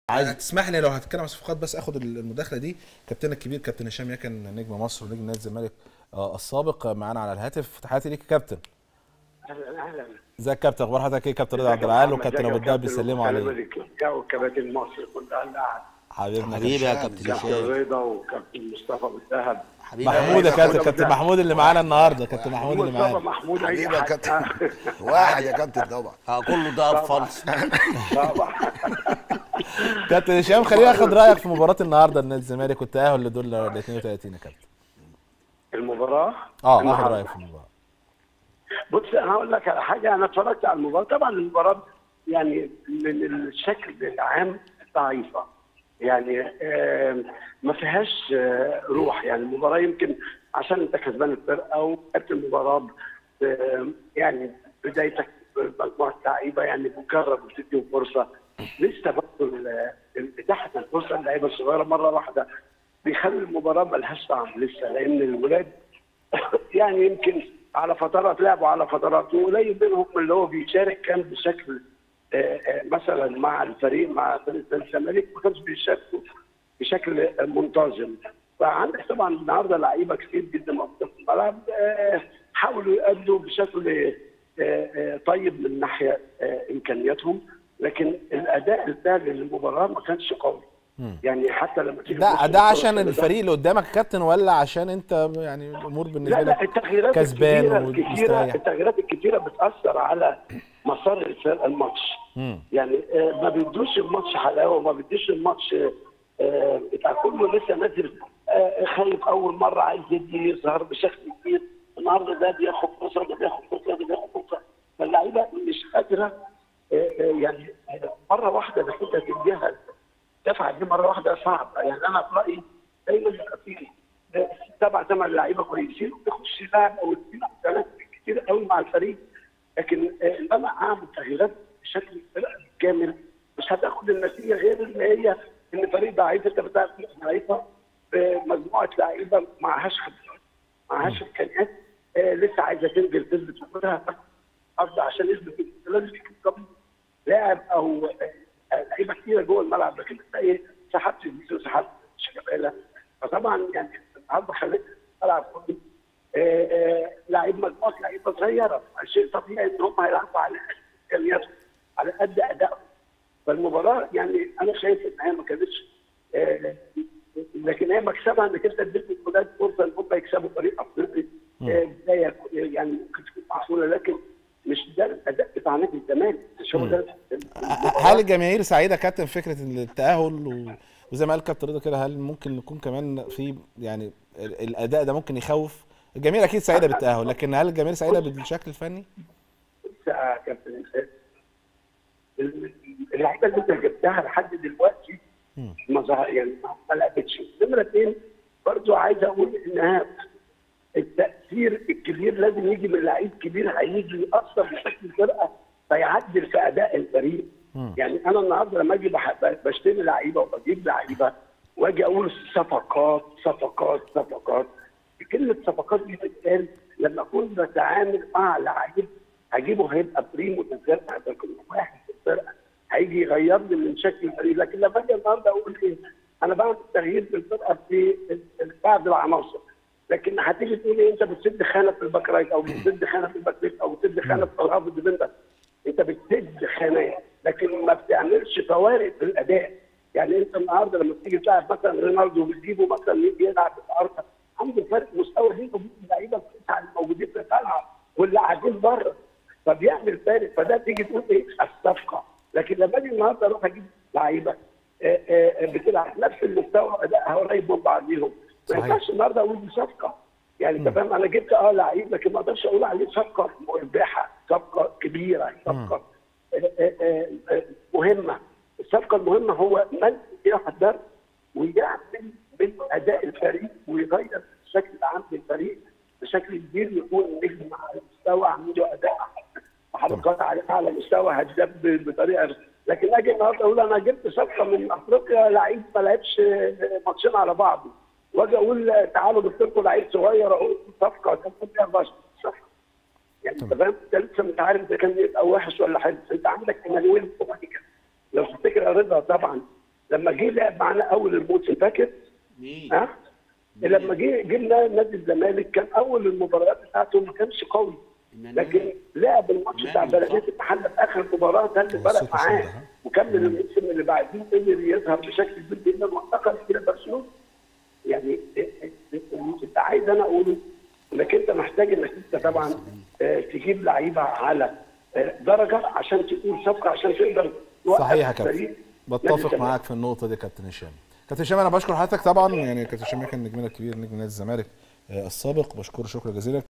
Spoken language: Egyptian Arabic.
عايز تسمح لي لو هتتكلم عن الصفقات بس اخد المداخله دي كابتن الكبير كابتن هشام يكن نجم مصر ونجم نادي الزمالك آه، السابق معانا على الهاتف تحياتي ليك يا كابتن اهلا اهلا ازيك يا كابتن اخبار حضرتك ايه كابتن رضا عبد العال وكابتن ابو الدهب بيسلموا عليك عليك وكباتن مصر كلها اللي قاعد حبيبنا حبيبي يا كابتن. كابتن كابتن هشام رضا وكابتن مصطفى ابو الدهب حبيبي محمود يا يا كابتن كابتن كابتن أبو محمود اللي معانا النهارده كابتن محمود اللي مصطفى معانا محمود اي حبيبي يا حاجه كابتن واحد يا كابتن طبعا اه كله ده فالص طبعا كابتن هشام خليني اخد رايك في مباراه النهارده نادي الزمالك والتاهل لدور ال 32 يا كابتن المباراه اه اخد النهاردة. رايك في المباراه بص انا هقول لك على حاجه انا اتفرجت على المباراه طبعا المباراه يعني من الشكل العام ضعيفه يعني آه، ما فيهاش آه، روح يعني المباراه يمكن عشان انت كسبان الفرقه وقت المباراه ب- يعني بدايتك بمجموعه لعيبه يعني مجرد وتديهم فرصه لسه برضه ال- ال- تحت الفرصه اللعيبه الصغيره مره واحده بيخلي المباراه ملهاش طعم لسه لان الولاد يعني يمكن على فترات لعبوا علعلى فترات وقليل منهم اللي هو بيشارك كان بشكل آه، آه، مثلا مع الفريق مع فريق نادي الزمالك ما كانش بيشاركوا بشكل آه، منتظم فعندك طبعا النهارده لعيبه كتير جدا موجوده في الملعب آه، حاولوا يأدوا بشكل آه، آه، طيب من ناحيه آه، امكانياتهم لكن الاداء الفعلي للمباراه ما كانش قوي يعني حتى لما تيجي ده تبص ده عشان للفرص اللي الفريق اللي قدامك يا كابتن ولا عشان انت يعني الامور بالنسبه لا لا لك التغييرات كسبان الكتيرة الكتيرة ومستريح التغييرات الكتيرة بتأثر على مسار الفرقة الماتش مم. يعني آه، ما بيدوش الماتش حلاوة ما بيدوش الماتش آه، بتاع كله لسه نازل آه، خايف أول مرة عايز يدي يظهر بشكل كبير النهارده ده بياخد فرصة ده بياخد فرصة ده بياخد فرصة فاللعيبة مش قادرة آه، آه، يعني آه، مرة واحدة انك انت تديها دفعة دي مرة واحدة صعب يعني أنا في رأيي دايما يبقى في سبع ثمان لعيبه كويسين وبيخش لاعب او اثنين او ثلاثه كتير قوي مع الفريق لكن آه، لما اعمل تغييرات بشكل الفرقه بالكامل مش هتاخد النتيجه غير ان هي ان فريق ضعيف انت بتلعب فريق ضعيفه بمجموعه لعيبه معهاش خبرات معهاش امكانيات آه، لسه عايزه تنزل تثبت وجودها قصدي عشان يثبت وجودها لازم يكون قبل لاعب او آه، لعيبه كتيره جوه الملعب لكن انت ايه سحبت زيزو سحبت شيكابالا فطبعا يعني النهارده خليت الملعب كله آه، آه، لعيب مجموعه لعيبه صغيره شيء طبيعي ان هم هيلعبوا على قد امكانياتهم على قد ادائهم فالمباراه يعني انا شايف ان هي ما كانتش آه، لكن هي مكسبها انك انت اديت للولاد فرصه ان هم يكسبوا فريق افريقي آه، بدايه يعني ممكن تكون معقوله لكن مش ده الاداء بتاع نادي الزمالك مش هو ده هل الجماهير سعيده يا كابتن فكره التاهل و... وزي ما قال كابتن رضا كده هل ممكن نكون كمان في يعني ال- الاداء ده ممكن يخوف الجماهير اكيد سعيده بالتاهل لكن هل الجماهير سعيده بالشكل الفني؟ يا كابتن إنسان. اللعيبه اللي انت جبتها لحد دلوقتي ما ظهر يعني ما لعبتش نمره اثنين برضو عايز اقول انها التاثير الكبير لازم يجي من لعيب كبير هيجي ياثر بشكل الفرقه فيعدل في اداء الفريق يعني انا النهارده لما اجي بح- بشتري لعيبه وبجيب لعيبه واجي اقول صفقات صفقات صفقات كلمه صفقات دي بتتقال لما اكون بتعامل مع لعيب هجيبه هيبقى بريمو للفرقه هيبقى كل واحد في الفرقه هيجي يغير لي من شكل الفريق لكن لما اجي النهارده اقول ايه انا بعمل تغيير في الفرقه في ال- بعض العناصر لكن هتيجي تقول ايه انت بتسد خانه في الباك رايت او بتسد خانه في الباك ليفت او بتسد خانه في الهاف ديفندر انت بتسد خانات لكن ما بتعملش فوارق في الاداء يعني انت النهارده لما تيجي تلعب مثلا رونالدو وتجيبه مثلا يجي يلعب في الارض عنده فرق مستوى بينه وبين اللعيبه التسعه الموجودين في الملعب واللي قاعدين بره فبيعمل فارق فده تيجي تقول ايه الصفقه لكن لما اجي النهارده اروح اجيب لعيبه آه، آه، بتلعب نفس المستوى ادائها قريب من بعضيهم ما صحيح. ينفعش النهارده اقول دي صفقه يعني انت فاهم انا جبت اه لعيب لكن ما اقدرش اقول عليه صفقه مربحه صفقه كبيره صفقه آه، آه، آه، آه، مهمه الصفقه المهمه هو من يقدر ويعمل من اداء الفريق ويغير الشكل العام للفريق بشكل كبير يكون نجم على مستوى عنده اداء حركات على اعلى مستوى هداف بطريقه لكن اجي النهارده اقول انا جبت صفقه من افريقيا لعيب ما لعبش ماتشين على بعض واجي اقول تعالوا جبت لكم لعيب صغير اقول صفقه كان فيها 14 صفقه يعني انت فاهم انت لسه مش عارف اذا كان يبقى وحش ولا حلو انت عندك ايمانويل كوبانيكا لو تفتكر يا رضا طبعا لما جه لعب معانا اول الموسم فاكر؟ مين؟ ها؟ لما جه جبنا نادي الزمالك كان اول المباريات بتاعته ما كانش قوي لكن لعب الماتش بتاع بلديه المحله في اخر مباراه ده اللي فرق الصوت معاه الصوت ده. وكمل الموسم اللي بعديه قدر يظهر بشكل كبير جدا وانتقل الى برشلونه يعني انت عايز انا اقوله انك انت محتاج انك انت طبعا آه، تجيب لعيبه على آه، درجه عشان تقول صفقه عشان تقدر توقف صحيح يا الفريق. كابتن نادي بتفق الزمالك. معاك في النقطه دي يا كابتن هشام كابتن هشام انا بشكر حضرتك طبعا يعني كابتن هشام كان نجمنا الكبير نجم نادي الزمالك آه، السابق بشكره شكرا جزيلا